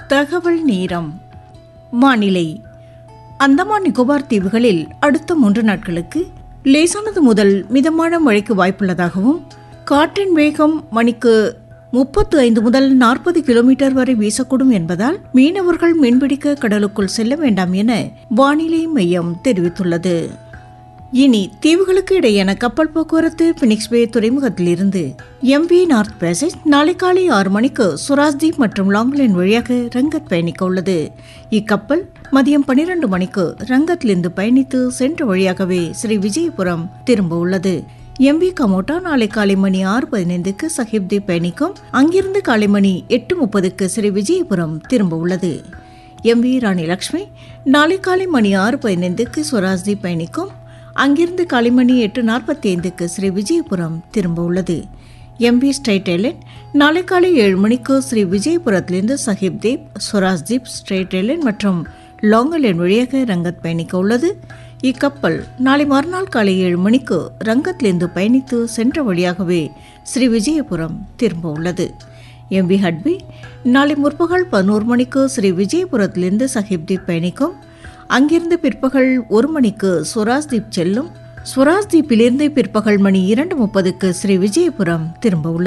தகவல் நேரம் வானிலை அந்தமான் நிக்கோபார் தீவுகளில் அடுத்த மூன்று நாட்களுக்கு லேசானது முதல் மிதமான மழைக்கு வாய்ப்புள்ளதாகவும் காற்றின் வேகம் மணிக்கு முப்பத்து ஐந்து முதல் நாற்பது கிலோமீட்டர் வரை வீசக்கூடும் என்பதால் மீனவர்கள் மீன்பிடிக்க கடலுக்குள் செல்ல வேண்டாம் என வானிலை மையம் தெரிவித்துள்ளது இனி தீவுகளுக்கு இடையேயான கப்பல் போக்குவரத்து பினிக்ஸ் பே துறைமுகத்திலிருந்து எம்வி நார்த் பேசேஜ் நாளை காலை ஆறு மணிக்கு சுராஜ்தீப் மற்றும் லாங்லேன் வழியாக ரங்கத் பயணிக்க உள்ளது இக்கப்பல் மதியம் பனிரெண்டு மணிக்கு ரங்கத்திலிருந்து பயணித்து சென்ற வழியாகவே ஸ்ரீ விஜயபுரம் திரும்ப உள்ளது எம்வி கமோட்டா நாளை காலை மணி ஆறு பதினைந்துக்கு சஹிப்தீப் பயணிக்கும் அங்கிருந்து காலை மணி எட்டு முப்பதுக்கு ஸ்ரீ விஜயபுரம் திரும்ப உள்ளது எம்வி ராணி லக்ஷ்மி நாளை காலை மணி ஆறு பதினைந்துக்கு சுவராஜ்தீப் பயணிக்கும் அங்கிருந்து காலை மணி எட்டு நாற்பத்தி ஐந்துக்கு ஸ்ரீ விஜயபுரம் திரும்ப உள்ளது எம்வி ஸ்ட்ரைட் ஐலண்ட் நாளை காலை ஏழு மணிக்கு ஸ்ரீ விஜயபுரத்திலிருந்து சஹிப்தீப் சுவராஜ்தீப் ஸ்ட்ரைட் ஐலண்ட் மற்றும் லாங்கலேன் வழியாக ரங்கத் பயணிக்க உள்ளது இக்கப்பல் நாளை மறுநாள் காலை ஏழு மணிக்கு ரங்கத்திலிருந்து பயணித்து சென்ற வழியாகவே ஸ்ரீ விஜயபுரம் திரும்ப உள்ளது எம்பி ஹட்பி நாளை முற்பகல் பதினோரு மணிக்கு ஸ்ரீ விஜயபுரத்திலிருந்து சஹிப்தீப் பயணிக்கும் அங்கிருந்து பிற்பகல் ஒரு மணிக்கு சுவராஜ்தீப் செல்லும் சுவராஜ்தீப்பிலிருந்து பிற்பகல் மணி இரண்டு முப்பதுக்கு ஸ்ரீ விஜயபுரம் திரும்ப உள்ளது